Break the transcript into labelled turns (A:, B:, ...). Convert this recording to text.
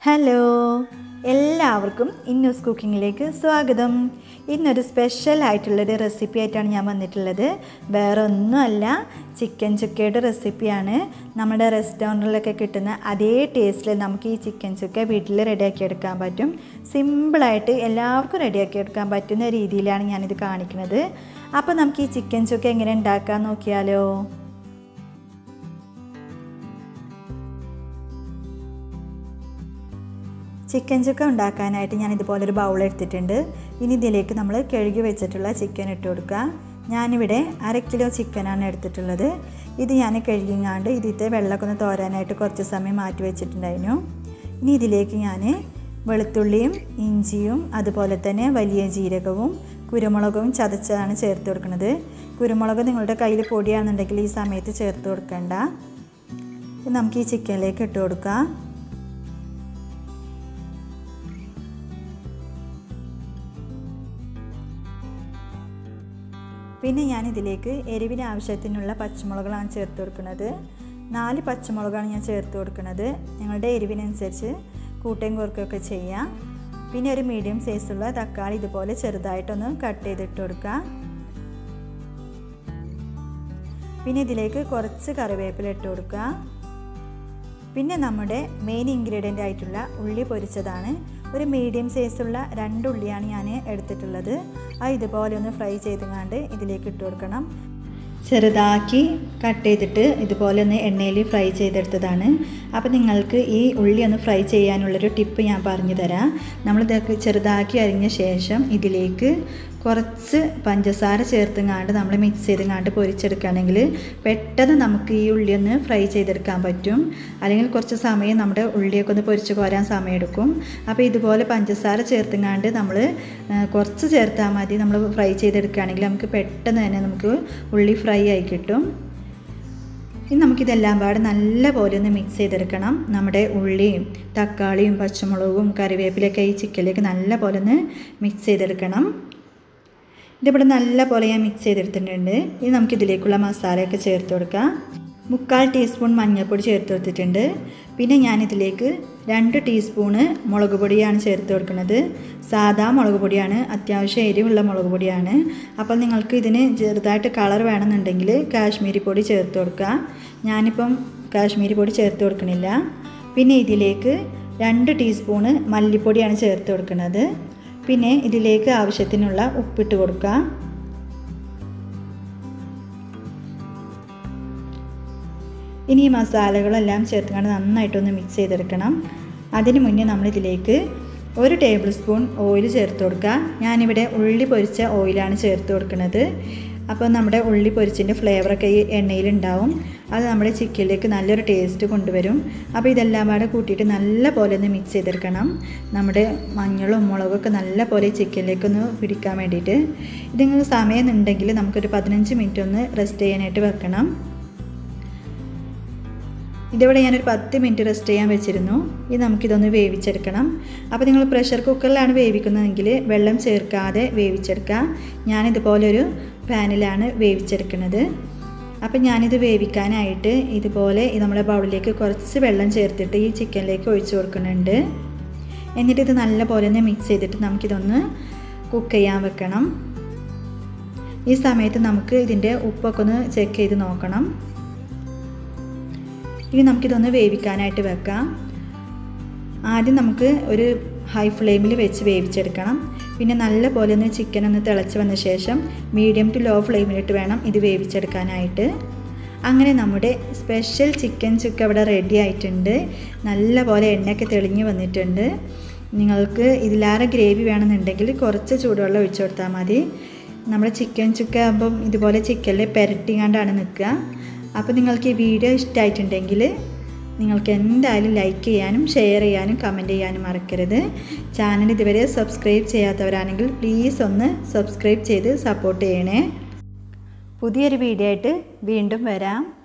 A: hello എല്ലാവർക്കും ഇന്നൂസ് കുക്കിങ്ങിലേക്ക് സ്വാഗതം ഇന്നൊരു സ്പെഷ്യൽ ആയിട്ടുള്ളൊരു റെസിപ്പി ആയിട്ടാണ് ഞാൻ വന്നിട്ടുള്ളത് വേറെ ഒന്നുമല്ല ചിക്കൻ ചുക്കയുടെ റെസിപ്പിയാണ് നമ്മുടെ റെസ്റ്റോറൻറ്റിലൊക്കെ കിട്ടുന്ന അതേ ടേസ്റ്റിൽ നമുക്ക് ഈ ചിക്കൻ ചുക്ക വീട്ടിൽ റെഡിയാക്കി എടുക്കാൻ പറ്റും സിമ്പിളായിട്ട് എല്ലാവർക്കും റെഡിയാക്കി എടുക്കാൻ പറ്റുന്ന രീതിയിലാണ് ഞാനിത് കാണിക്കുന്നത് അപ്പോൾ നമുക്ക് ഈ ചിക്കൻ ചുക്ക എങ്ങനെ ഉണ്ടാക്കാൻ നോക്കിയാലോ ചിക്കൻ ചുക്ക ഉണ്ടാക്കാനായിട്ട് ഞാൻ ഇതുപോലൊരു ബൗൾ എടുത്തിട്ടുണ്ട് ഇനി ഇതിലേക്ക് നമ്മൾ കഴുകി വെച്ചിട്ടുള്ള ചിക്കൻ ഇട്ട് കൊടുക്കുക ഞാനിവിടെ അര കിലോ ചിക്കനാണ് എടുത്തിട്ടുള്ളത് ഇത് ഞാൻ കഴുകിങ്ങാണ്ട് ഇതിത്തെ വെള്ളമൊക്കെ ഒന്ന് തോരാനായിട്ട് കുറച്ച് സമയം മാറ്റി വെച്ചിട്ടുണ്ടായിരുന്നു ഇനി ഇതിലേക്ക് ഞാൻ വെളുത്തുള്ളിയും ഇഞ്ചിയും അതുപോലെ തന്നെ വലിയ ജീരകവും കുരുമുളകും ചതച്ചതാണ് ചേർത്ത് കൊടുക്കുന്നത് കുരുമുളക് നിങ്ങളുടെ കയ്യിൽ പൊടിയാണെന്നുണ്ടെങ്കിൽ ഈ സമയത്ത് ചേർത്ത് കൊടുക്കണ്ട നമുക്ക് ഈ ചിക്കനിലേക്ക് ഇട്ട് കൊടുക്കാം പിന്നെ ഞാൻ ഇതിലേക്ക് എരിവിന് ആവശ്യത്തിനുള്ള പച്ചമുളകളാണ് ചേർത്ത് കൊടുക്കുന്നത് നാല് പച്ചമുളകാണ് ഞാൻ ചേർത്ത് കൊടുക്കുന്നത് ഞങ്ങളുടെ എരിവിനനുസരിച്ച് കൂട്ടയും കുറക്കുകയൊക്കെ ചെയ്യാം പിന്നെ ഒരു മീഡിയം സൈസുള്ള തക്കാളി ഇതുപോലെ ചെറുതായിട്ടൊന്ന് കട്ട് ചെയ്തിട്ട് കൊടുക്കുക പിന്നെ ഇതിലേക്ക് കുറച്ച് കറിവേപ്പില ഇട്ട് കൊടുക്കുക പിന്നെ നമ്മുടെ മെയിൻ ഇൻഗ്രീഡിയൻ്റ് ആയിട്ടുള്ള ഉള്ളി പൊരിച്ചതാണ് ഒരു മീഡിയം സൈസുള്ള രണ്ട് ഉള്ളിയാണ് ഞാൻ എടുത്തിട്ടുള്ളത് അത് ഇതുപോലെ ഒന്ന് ഫ്രൈ ചെയ്തുകൊണ്ട് ഇതിലേക്ക് ഇട്ട് കൊടുക്കണം ചെറുതാക്കി കട്ട് ചെയ്തിട്ട് ഇതുപോലെ ഒന്ന് എണ്ണയിൽ ഫ്രൈ ചെയ്തെടുത്തതാണ് അപ്പോൾ നിങ്ങൾക്ക് ഈ ഉള്ളി ഒന്ന് ഫ്രൈ ചെയ്യാനുള്ളൊരു ടിപ്പ് ഞാൻ പറഞ്ഞു തരാം നമ്മളിതൊക്കെ ചെറുതാക്കി അരിഞ്ഞ ശേഷം ഇതിലേക്ക് കുറച്ച് പഞ്ചസാര ചേർത്തുങ്ങാണ്ട് നമ്മൾ മിക്സ് ചെയ്തുങ്ങാണ്ട് പൊരിച്ചെടുക്കുകയാണെങ്കിൽ പെട്ടെന്ന് നമുക്ക് ഈ ഉള്ളി ഒന്ന് ഫ്രൈ ചെയ്തെടുക്കാൻ പറ്റും അല്ലെങ്കിൽ കുറച്ച് സമയം നമ്മുടെ ഉള്ളിയൊക്കെ ഒന്ന് പൊരിച്ച് കോരാൻ സമയമെടുക്കും അപ്പോൾ ഇതുപോലെ പഞ്ചസാര ചേർത്തുങ്ങാണ്ട് നമ്മൾ കുറച്ച് ചേർത്താൽ മതി നമ്മൾ ഫ്രൈ ചെയ്തെടുക്കുകയാണെങ്കിൽ നമുക്ക് പെട്ടെന്ന് തന്നെ നമുക്ക് ഉള്ളി ഫ്രൈ ആയി കിട്ടും ഇനി നമുക്കിതെല്ലാം പാടെ നല്ല പോലെ ഒന്ന് മിക്സ് ചെയ്തെടുക്കണം നമ്മുടെ ഉള്ളിയും തക്കാളിയും പച്ചമുളകും കറിവേപ്പിലൊക്കെ ഈ ചിക്കനിലേക്ക് നല്ല പോലെ ഒന്ന് മിക്സ് ചെയ്തെടുക്കണം ഇതിവിടെ നല്ല പോലെ ഞാൻ മിക്സ് ചെയ്തെടുത്തിട്ടുണ്ട് ഇനി നമുക്കിതിലേക്കുള്ള മസാലയൊക്കെ ചേർത്ത് കൊടുക്കാം മുക്കാൽ ടീസ്പൂൺ മഞ്ഞൾപ്പൊടി ചേർത്ത് കൊടുത്തിട്ടുണ്ട് പിന്നെ ഞാനിതിലേക്ക് രണ്ട് ടീസ്പൂണ് മുളക് പൊടിയാണ് ചേർത്ത് കൊടുക്കുന്നത് സാദാ മുളക് പൊടിയാണ് അത്യാവശ്യം എരിവുള്ള മുളക് പൊടിയാണ് അപ്പോൾ നിങ്ങൾക്ക് ഇതിന് ചെറുതായിട്ട് കളർ വേണമെന്നുണ്ടെങ്കിൽ കാശ്മീരി പൊടി ചേർത്ത് കൊടുക്കുക ഞാനിപ്പം കാശ്മീരി പൊടി ചേർത്ത് കൊടുക്കണില്ല പിന്നെ ഇതിലേക്ക് രണ്ട് ടീസ്പൂണ് മല്ലിപ്പൊടിയാണ് ചേർത്ത് കൊടുക്കുന്നത് പിന്നെ ഇതിലേക്ക് ആവശ്യത്തിനുള്ള ഉപ്പിട്ട് കൊടുക്കുക ഇനി ഈ മസാലകളെല്ലാം ചേർത്തുകൊണ്ട് നന്നായിട്ടൊന്ന് മിക്സ് ചെയ്തെടുക്കണം അതിന് മുന്നേ നമ്മളിതിലേക്ക് ഒരു ടേബിൾ സ്പൂൺ ഓയിൽ ചേർത്ത് കൊടുക്കുക ഞാനിവിടെ ഉള്ളി പൊരിച്ച ഓയിലാണ് ചേർത്ത് കൊടുക്കുന്നത് അപ്പോൾ നമ്മുടെ ഉള്ളി പൊരിച്ചിൻ്റെ ഫ്ലേവറൊക്കെ ഈ എണ്ണയിലുണ്ടാവും അത് നമ്മുടെ ചിക്കനിലേക്ക് നല്ലൊരു ടേസ്റ്റ് കൊണ്ടുവരും അപ്പോൾ ഇതെല്ലാം പാടെ കൂട്ടിയിട്ട് നല്ല പോലെ ഒന്ന് മിക്സ് ചെയ്തെടുക്കണം നമ്മുടെ മഞ്ഞളും മുളകൊക്കെ നല്ല പോലെ ചിക്കനിലേക്ക് ഒന്ന് പിടിക്കാൻ വേണ്ടിയിട്ട് ഇതിങ്ങനെ സമയം ഉണ്ടെങ്കിൽ നമുക്കൊരു പതിനഞ്ച് മിനിറ്റ് ഒന്ന് റെസ്റ്റ് ചെയ്യാനായിട്ട് വെക്കണം ഇതിവിടെ ഞാനൊരു പത്ത് മിനിറ്റ് റെസ്റ്റ് ചെയ്യാൻ വെച്ചിരുന്നു ഇത് നമുക്കിതൊന്ന് വേവിച്ചെടുക്കണം അപ്പോൾ നിങ്ങൾ പ്രഷർ കുക്കറിലാണ് വേവിക്കുന്നതെങ്കിൽ വെള്ളം ചേർക്കാതെ വേവിച്ചെടുക്കുക ഞാനിതുപോലൊരു പാനിലാണ് വേവിച്ചെടുക്കുന്നത് അപ്പോൾ ഞാനിത് വേവിക്കാനായിട്ട് ഇതുപോലെ നമ്മുടെ ബൗളിലേക്ക് കുറച്ച് വെള്ളം ചേർത്തിട്ട് ഈ ചിക്കനിലേക്ക് ഒഴിച്ചു കൊടുക്കുന്നുണ്ട് എന്നിട്ട് ഇത് നല്ല പോലെ ഒന്ന് മിക്സ് ചെയ്തിട്ട് നമുക്കിതൊന്ന് കുക്ക് ചെയ്യാൻ വെക്കണം ഈ സമയത്ത് നമുക്ക് ഇതിൻ്റെ ഉപ്പൊക്കെ ഒന്ന് ചെക്ക് ചെയ്ത് നോക്കണം ഇനി നമുക്കിതൊന്ന് വേവിക്കാനായിട്ട് വെക്കാം ആദ്യം നമുക്ക് ഒരു ഹൈ ഫ്ലെയിമിൽ വെച്ച് വേവിച്ചെടുക്കണം പിന്നെ നല്ല പോലെ ഒന്ന് ചിക്കൻ ഒന്ന് തിളച്ച് വന്ന ശേഷം മീഡിയം ടു ലോ ഫ്ലെയിമിലിട്ട് വേണം ഇത് വേവിച്ചെടുക്കാനായിട്ട് അങ്ങനെ നമ്മുടെ സ്പെഷ്യൽ ചിക്കൻ ചുക്ക ഇവിടെ റെഡി ആയിട്ടുണ്ട് നല്ല പോലെ എണ്ണയൊക്കെ തെളിഞ്ഞ് വന്നിട്ടുണ്ട് നിങ്ങൾക്ക് ഇതിലേറെ ഗ്രേവി വേണമെന്നുണ്ടെങ്കിൽ കുറച്ച് ചൂടുവെള്ളം ഒഴിച്ചു കൊടുത്താൽ മതി നമ്മുടെ ചിക്കൻ ചുക്ക ആകുമ്പം ഇതുപോലെ ചിക്കനിൽ പെരട്ടിങ്ങാണ്ടാണ് നിൽക്കുക അപ്പോൾ നിങ്ങൾക്ക് ഈ വീഡിയോ ഇഷ്ടമായിട്ടുണ്ടെങ്കിൽ നിങ്ങൾക്ക് എന്തായാലും ലൈക്ക് ചെയ്യാനും ഷെയർ ചെയ്യാനും കമൻറ്റ് ചെയ്യാനും മറക്കരുത് ചാനൽ ഇതുവരെ സബ്സ്ക്രൈബ് ചെയ്യാത്തവരാണെങ്കിൽ പ്ലീസ് ഒന്ന് സബ്സ്ക്രൈബ് ചെയ്ത് സപ്പോർട്ട് ചെയ്യണേ പുതിയൊരു വീഡിയോ ആയിട്ട് വീണ്ടും വരാം